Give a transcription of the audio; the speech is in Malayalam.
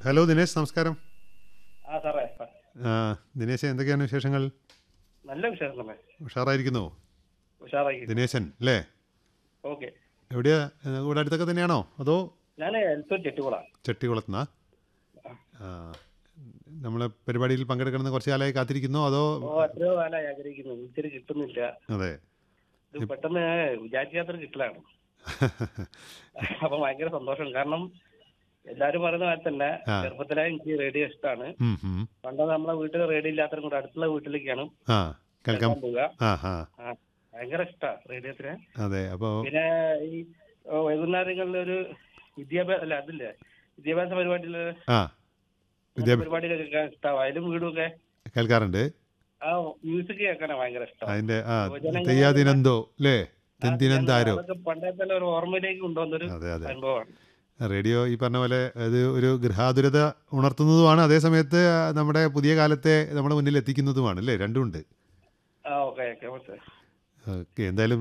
ഹലോ ദിനേശ് നമസ്കാരം ആ സാറേ ആ, ദിനേശ് എന്തൊക്കെയാണ് വിശേഷങ്ങൾ നല്ല വിശേഷം തന്നെ ഉഷാറായിരിക്കുന്നോ ഉഷാറായി ദിനേശൻ അല്ലേ ഓക്കെ എവിടെയാ ഏ, ഇവിടെ അടുത്തൊക്കെ തന്നെയാണോ അതോ ഞാൻ എൽത്തൂർ ചെട്ടിക്കുള ചെട്ടികുളത്തുനിന്നാ ആ നമ്മളെ പരിപാടിയിൽ പങ്കെടുക്കണമെന്ന് കുറച്ച് കാലമായി കാത്തിരിക്കുന്നോ അതോ ഓ എത്രയോ കാലമായി ആഗ്രഹിക്കുന്നു ഇച്ചിരി കിട്ടുന്നില്ല അതെ ഇത് പെട്ടെന്ന് വിചാരിക്കാത്തൊരു കിട്ടലാണ് അപ്പൊ ഭയങ്കര സന്തോഷം കാരണം എല്ലാരും പറയുന്ന പോലെ തന്നെ ആ. ചെറുപ്പത്തിലെ എനിക്ക് റേഡിയോ ഇഷ്ടമാണ് ഉം, ഉം. പണ്ട് നമ്മളെ വീട്ടിൽ റേഡിയോ ഇല്ലാത്തവരും കൂടെ അടുത്തുള്ള വീട്ടിലേക്കാണ് ആ കേൾക്കാം കേൾക്കാൻ പോവുക ആ ആ ആ, ഭയങ്കര ഇഷ്ടമാണ് റേഡിയോത്തിന് അതെ അപ്പോൾ പിന്നെ ഈ ഓ, വൈകുന്നേരങ്ങളിൽ ഒരു വിദ്യാഭ്യാസ അല്ല അതില്ലേ വിദ്യാഭ്യാസ പരിപാടിയില് ആ വിദ്യാഭ്യാ പരിപാടിയിലൊക്കെ കേൾക്കാൻ ഇഷ്ടമാണ് അതിലും വീടുമൊക്കെ കേൾക്കാറുണ്ട് ആ മ്യൂസിക് കേൾക്കാനാ ഭയങ്കര ഇഷ്ടം അതിൻ്റെ ആ യുവജനങ്ങൾ തെയ്യാതിനന്തോ അല്ലേ തെന്തിനന്താരോ അതൊക്കെ പണ്ടത്തെ ഒരു ഓർമ്മയിലേക്ക് കൊണ്ടുവന്നൊരു അതെ അതെ അനുഭവമാണ് റേഡിയോ ഈ പറഞ്ഞ പോലെ അത് ഒരു ഗൃഹാതുരത ഉണർത്തുന്നതുമാണ് അതേസമയത്ത് നമ്മുടെ പുതിയ കാലത്തെ നമ്മുടെ മുന്നിൽ എത്തിക്കുന്നതുമാണ് അല്ലേ രണ്ടുമുണ്ട് ആ ഓക്കെ ഓക്കെ മനസ്സിലായി ഓക്കെ എന്തായാലും